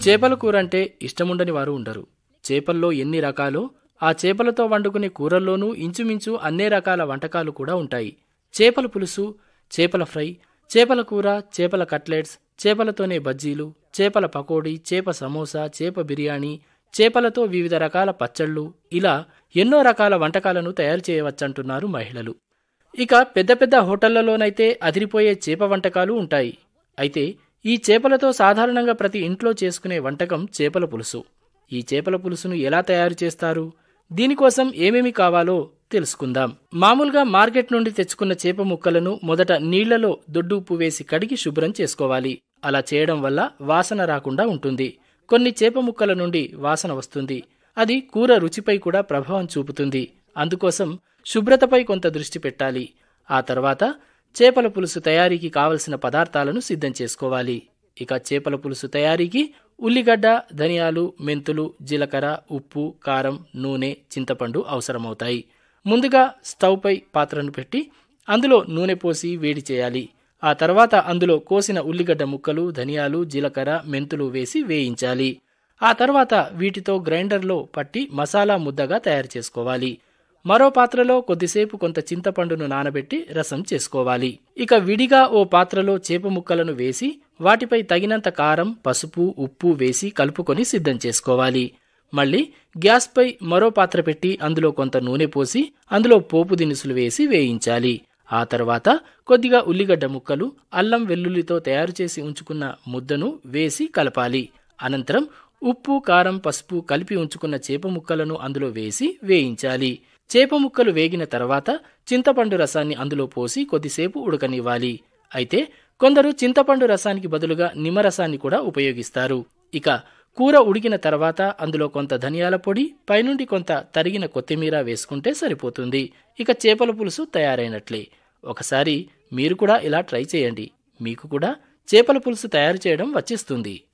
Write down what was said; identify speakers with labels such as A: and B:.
A: చేపల కూర అంటే ఇష్టముండని వారు ఉండరు చేపల్లో ఎన్ని రకాలో ఆ చేపలతో వండుకునే కూరల్లోనూ ఇంచుమించు అన్నే రకాల వంటకాలు కూడా ఉంటాయి చేపల పులుసు చేపల ఫ్రై చేపల కూర చేపల కట్లెట్స్ చేపలతోనే బజ్జీలు చేపల పకోడీ చేప సమోసా చేప బిర్యానీ చేపలతో వివిధ రకాల పచ్చళ్ళు ఇలా ఎన్నో రకాల వంటకాలను తయారు చేయవచ్చంటున్నారు మహిళలు ఇక పెద్ద పెద్ద హోటళ్లలోనైతే అదిరిపోయే చేప వంటకాలు ఉంటాయి అయితే ఈ చేపలతో సాధారణంగా ప్రతి ఇంట్లో చేసుకునే వంటకం చేపల పులుసు ఈ చేపల పులుసును ఎలా తయారు చేస్తారు దీనికోసం ఏమేమి కావాలో తెలుసుకుందాం మామూలుగా మార్కెట్ నుండి తెచ్చుకున్న చేప ముక్కలను మొదట నీళ్లలో దొడ్డు ఉప్పు వేసి కడిగి శుభ్రం చేసుకోవాలి అలా చేయడం వల్ల వాసన రాకుండా ఉంటుంది కొన్ని చేప ముక్కల నుండి వాసన వస్తుంది అది కూర రుచిపై కూడా ప్రభావం చూపుతుంది అందుకోసం శుభ్రతపై కొంత దృష్టి పెట్టాలి ఆ తర్వాత చేపల పులుసు తయారీకి కావలసిన పదార్థాలను సిద్ధం చేసుకోవాలి ఇక చేపల పులుసు తయారీకి ఉల్లిగడ్డ ధనియాలు మెంతులు జీలకర్ర ఉప్పు కారం నూనె చింతపండు అవసరమవుతాయి ముందుగా స్టవ్పై పాత్రను పెట్టి అందులో నూనె పోసి వేడి చేయాలి ఆ తర్వాత అందులో కోసిన ఉల్లిగడ్డ ముక్కలు ధనియాలు జీలకర్ర మెంతులు వేసి వేయించాలి ఆ తర్వాత వీటితో గ్రైండర్లో పట్టి మసాలా ముద్దగా తయారు చేసుకోవాలి మరో పాత్రలో కొద్దిసేపు కొంత చింతపండును నానబెట్టి రసం చేసుకోవాలి ఇక విడిగా ఓ పాత్రలో చేప ముక్కలను వేసి వాటిపై తగినంత కారం పసుపు ఉప్పు వేసి కలుపుకొని సిద్ధం చేసుకోవాలి మళ్ళీ గ్యాస్పై మరో పాత్ర పెట్టి అందులో కొంత నూనె పోసి అందులో పోపు దినుసులు వేసి వేయించాలి ఆ తర్వాత కొద్దిగా ఉల్లిగడ్డ ముక్కలు అల్లం వెల్లుల్లితో తయారు చేసి ఉంచుకున్న ముద్దను వేసి కలపాలి అనంతరం ఉప్పు కారం పసుపు కలిపి ఉంచుకున్న చేప ముక్కలను అందులో వేసి వేయించాలి చేప ముక్కలు వేగిన తర్వాత చింతపండు రసాన్ని అందులో పోసి కొద్దిసేపు ఉడకనివ్వాలి అయితే కొందరు చింతపండు రసానికి బదులుగా నిమ్మరసాన్ని కూడా ఉపయోగిస్తారు ఇక కూర ఉడికిన తర్వాత అందులో కొంత ధనియాల పొడి పైనుండి కొంత తరిగిన కొత్తిమీర వేసుకుంటే సరిపోతుంది ఇక చేపల పులుసు తయారైనట్లే ఒకసారి మీరు కూడా ఇలా ట్రై చేయండి మీకు కూడా చేపల పులుసు తయారు చేయడం వచ్చేస్తుంది